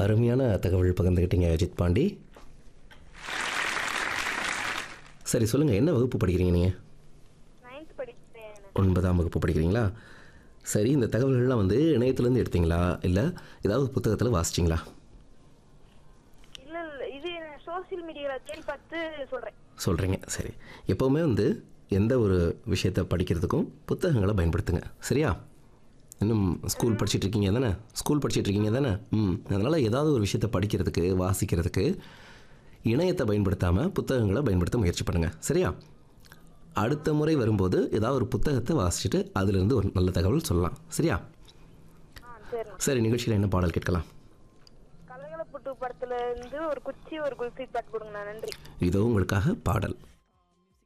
அருமையான தகவல் பகிர்ந்துக்கிட்டீங்க அஜித் பாண்டி சரி சொல்லுங்கள் என்ன வகுப்பு படிக்கிறீங்க நீங்கள் நைன்த் படிக்கிறேன் ஒன்பதாம் வகுப்பு படிக்கிறீங்களா சரி இந்த தகவல்கள்லாம் வந்து இணையத்துலேருந்து எடுத்தீங்களா இல்லை ஏதாவது புத்தகத்தில் வாசிச்சிங்களா இல்ல இல்ல இது சோசியல் மீடியால தேடி பார்த்து சொல்றேன் சொல்கிறீங்க சரி எப்போவுமே வந்து எந்த ஒரு விஷயத்தை படிக்கிறதுக்கும் புத்தகங்களை பயன்படுத்துங்க சரியா இன்னும் ஸ்கூல் படிச்சிட்டு இருக்கீங்க தானே ஸ்கூல் படிச்சிட்டு இருக்கீங்க தானே ம் அதனால் ஏதாவது ஒரு விஷயத்தை படிக்கிறதுக்கு வாசிக்கிறதுக்கு இணையத்தை பயன்படுத்தாமல் புத்தகங்களை பயன்படுத்த முயற்சி பண்ணுங்கள் சரியா அடுத்த முறை வரும்போது ஏதாவது ஒரு புத்தகத்தை வாசிச்சுட்டு அதிலிருந்து ஒரு நல்ல தகவல் சொல்லலாம் சரியா ஆ சரிண்ணா சரி நிகழ்ச்சியில் என்ன பாடல் கேட்கலாம் கலகலப்புட்டு படத்துல இருந்து ஒரு குச்சி ஒரு குல்ஃபி பாட்டு கொடுங்கண்ணா நன்றி இதோ உங்களுக்காக பாடல்